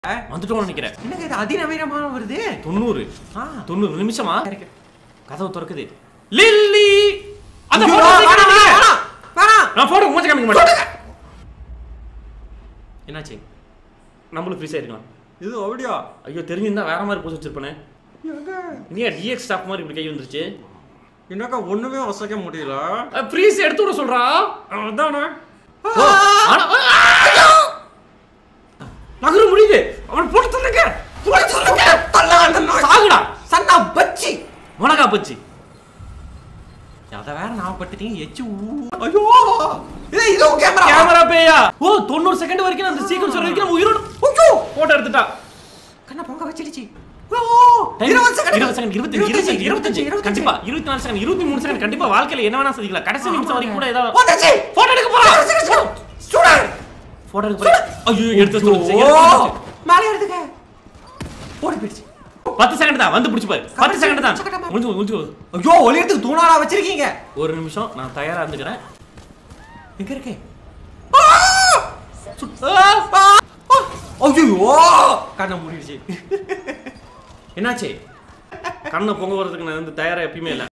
வந்துட்டோம்னு நினைக்கிறேன் என்னங்க இது அதிநவீனமா வருது தொண்ணூறு ஆ. தொண்ணூறு நிமிஷமா இருக்கு. கதவு திறக்குது லில்லி அந்த ஐயோ, photo வேணாம், சீக்கிரம் எடுங்க. வேணாம், வேணாம். நான் போட்டோ மூஞ்ச காமிக்க மாட்டேன் என்னாச்சு நம்மளும் ஃப்ரீஸ் ஆயிருக்கலாம் இது அப்படியா ஐயோ தெரிஞ்சிருந்தா வேற மாதிரி போஸ் வச்சிருப்பேனே ஏங்க, நீ டிஎக்ஸ் ஸ்டாப் மாதிரி இப்படி கை வந்துருச்சு என்னக்கா ஒண்ணுமே வசக்க முடியல ஃப்ரீஸ் எடுத்து விட சொல்றா அதானே ஓ, ஆனா ஐயோ! நகர முடியுது அவன் போட்டு தள்ளுங்க போட்டு தள்ளுங்க சாகுடா சன்னா பச்சி உனக்கா போச்சு அத வேற நான் பட்டுட்டீங்க எச்சு ஊ. ஐயோ இது இது கேமரா கேமரா பேயா ஓ தொண்ணூறு செகண்ட் வரைக்கும் அந்த சீக்கிரம் வரைக்கும் நம்ம உயிரோட ஐயோ போட்டோ எடுத்துட்டா கண்ணா பொங்க வச்சிடுச்சு ஓ Time. இருபது செகண்ட் இருபது செகண்ட் இருபத்தஞ்சு இருபத்தஞ்சு இருபத்தஞ்சு கண்டிப்பா இருபத்தி நாலு செகண்ட் இருபத்தி மூணு செகண்ட் கண்டிப்பா வாழ்க்கையில என்ன வேணா சதிக்கலாம் கடைசி நிமிஷம் வரைக்கும் கூட ஏதாவது வந்துச்சு போட்டோ எடுக்க போறா ஸ்டூடண்ட் போட்டோ எடுக்க போறா ஐயோ எடுத்து சொல்லுச்சு ஓ மேலே எடுத்துக்க ஓடி போயிடுச்சு பத்து செகண்ட் தான் வந்து பிடிச்சு பாரு பத்து செகண்ட் தான் முடிஞ்சு முடிஞ்சு ஐயோ ஒளியத்துக்கு தூணாடா வச்சிருக்கீங்க ஒரு நிமிஷம் நான் தயாரா இருந்துக்கிறேன் எங்க இருக்கு ஆ! ஐயோ கண்ணை மூடிடுச்சு என்னாச்சு கண்ணை பொங்க வரதுக்கு நான் வந்து தயாரா எப்பயுமே இல்லை